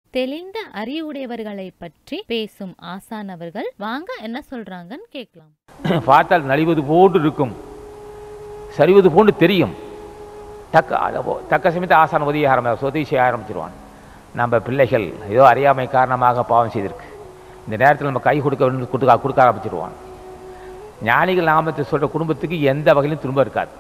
தெளிந்த அறிவுடையவர்களை பற்றி பேசும் ஆசான் அவர்கள் வாங்க என்ன சொல்றாங்கன்னு கேட்கலாம் பார்த்தால் நலிவது போன்று இருக்கும் சரிவது போன்று தெரியும் தக்க அளவோ- தக்க சமயத்தை ஆசான் உதவி ஆரம்ப உதவி செய்ய ஆரம்பிச்சிருவான் நம்ம பிள்ளைகள் ஏதோ அறியாமை காரணமாக பாவம் செய்திருக்கு இந்த நேரத்தில் நம்ம கை கொடுக்க வேண்டும் கொடுக்க கொடுக்க ஆரம்பிச்சிருவான் ஞானிகள் நாமத்தை சொல்கிற குடும்பத்துக்கு எந்த வகையிலும் துன்பம் இருக்காது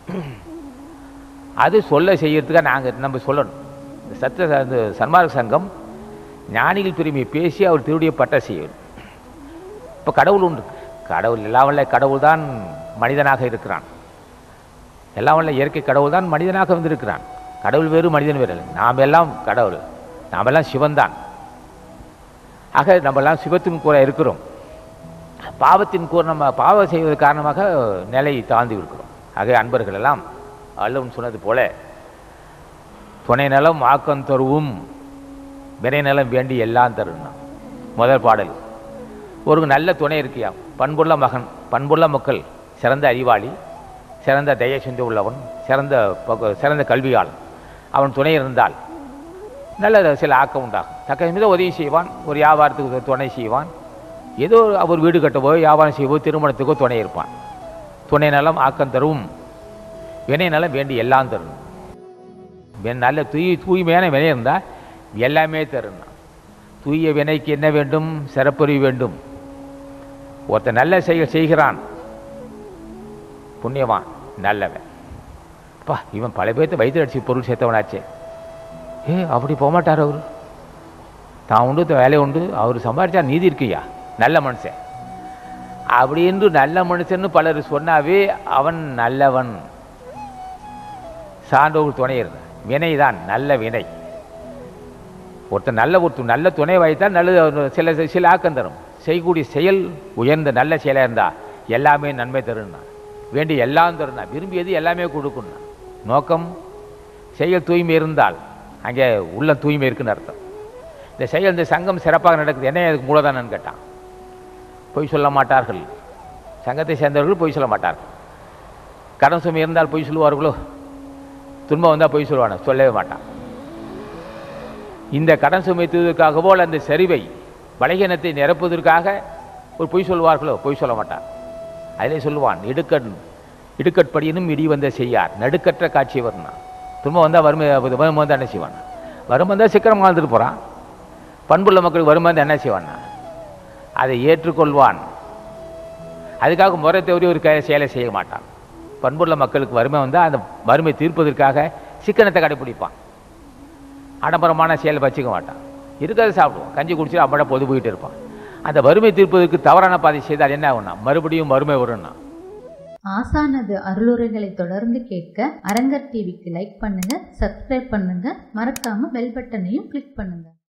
அது சொல்ல செய்யறதுக்காக நாங்கள் நம்ம சொல்லணும் இந்த சத்த இந்த சன்மார்க்க சங்கம் ஞானிகள் பெருமையை பேசி அவர் திருடைய பட்ட செய்யணும் இப்போ கடவுள் உண்டு கடவுள் எல்லாம் வல்ல கடவுள் தான் மனிதனாக இருக்கிறான் எல்லாம் வல்ல இயற்கை கடவுள் தான் மனிதனாக வந்திருக்கிறான் கடவுள் வேறு மனிதன் வேறு இல்லை. நாம் எல்லாம் கடவுள் நாம் எல்லாம் சிவன்தான் ஆக நம்ம எல்லாம் சிவத்தின் கூட இருக்கிறோம் பாவத்தின் கூட நம்ம பாவம் செய்வது காரணமாக நிலை தாழ்ந்து இருக்கிறோம் ஆக அன்பர்கள் எல்லாம் அல்லவன் சொன்னது போல துணை நலம் ஆக்கம் தருவும் வினை நலம் வேண்டி எல்லாம் தருன்னா முதல் பாடல் ஒரு நல்ல துணை இருக்கியா பண்புள்ள மகன் பண்புள்ள மக்கள் சிறந்த அறிவாளி சிறந்த தய சிந்தை உள்ளவன் சிறந்த பக்கு- சிறந்த கல்வியாளன் அவன் துணை இருந்தால் நல்ல சில ஆக்கம் உண்டாகும் தக்க மீது உதவி செய்வான் ஒரு வியாபாரத்துக்கு துணை செய்வான் ஏதோ அவர் வீடு கட்டவோ வியாபாரம் செய்வோ திருமணத்துக்கோ துணை இருப்பான் துணை நலம் ஆக்கம் தரும் வினை நலம் வேண்டி எல்லாம் தரும் வே- நல்ல தூய் தூய்மையான வினை இருந்தால் எல்லாமே தரும் தூய வினைக்கு என்ன வேண்டும் சிறப்பறிவு வேண்டும் ஒருத்தன் நல்ல செயல் செய்கிறான் புண்ணியவான் நல்லவன் அப்பா இவன் பல பேர்த்து வயிற்று அடிச்சு பொருள் சேர்த்தவனாச்சே ஏ அப்படி போகமாட்டார் அவர் தான் உண்டு தன் வேலை உண்டு அவர் சம்பாதிச்சா நீதி இருக்குய்யா நல்ல மனுஷன் அப்படின்னு நல்ல மனுஷன்னு பலர் சொன்னாவே அவன் நல்லவன் சான்றோர் துணையர் வினைதான் நல்ல வினை ஒருத்தர் நல்ல ஒருத்தர் நல்ல துணை வைத்தால் நல்ல சில சில ஆக்கம் தரும் செய்யக்கூடிய செயல் உயர்ந்த நல்ல செயலாக இருந்தால் எல்லாமே நன்மை தரும்னா வேண்டி எல்லாம் தரும்னா விரும்பியது எல்லாமே கொடுக்கும்னா நோக்கம் செயல் தூய்மை இருந்தால் அங்கே உள்ள தூய்மை இருக்குன்னு அர்த்தம் இந்த செயல் இந்த சங்கம் சிறப்பாக நடக்குது என்ன அதுக்கு மூலதானன்னு கேட்டான் பொய் சொல்ல மாட்டார்கள் சங்கத்தை சேர்ந்தவர்கள் பொய் சொல்ல மாட்டார்கள் கடன் சுமை இருந்தால் பொய் சொல்லுவார்களோ துன்பம் வந்தால் பொய் சொல்லுவானோ சொல்லவே மாட்டான் இந்த கடன் சுமை தீர்வதற்காகவோ அல்ல அந்த சரிவை பலகீனத்தை நிரப்புவதற்காக ஒரு பொய் சொல்வார்களோ பொய் சொல்ல மாட்டான் அதிலே சொல்லுவான் இடுக்கண் இடுக்கட்படியினும் இடி வந்த செய்யார் நடுக்கற்ற காட்சி வரணும் துன்பம் வந்தால் வறுமை வறுமை வந்தால் என்ன செய்வான் வறுமை வந்தால் சிக்கனம் வாழ்ந்துட்டு போகிறான் பண்புள்ள மக்களுக்கு வறுமை வந்தால் என்ன செய்வான் அதை ஏற்றுக்கொள்வான் அதுக்காக முறை தவறி ஒரு க- செயலை செய்ய மாட்டான் பண்புள்ள மக்களுக்கு வறுமை வந்தால் அந்த வறுமை தீர்ப்பதற்காக சிக்கனத்தை கடைப்பிடிப்பான் ஆடம்பரமான செயலை வச்சுக்க மாட்டான் இருக்கிறத சாப்பிடுவான் கஞ்சி குடிச்சு அம்மட பொது போயிட்டு இருப்பான் அந்த வறுமை தீர்ப்பதற்கு தவறான பாதை செய்தால் என்ன ஆகும்னா மறுபடியும் வறுமை வரும்னா ஆசானது அருளுரைகளை தொடர்ந்து கேட்க அரங்கர் டிவிக்கு லைக் பண்ணுங்க சப்ஸ்கிரைப் பண்ணுங்க மறக்காம பெல் பட்டனையும் கிளிக் பண்ணுங்க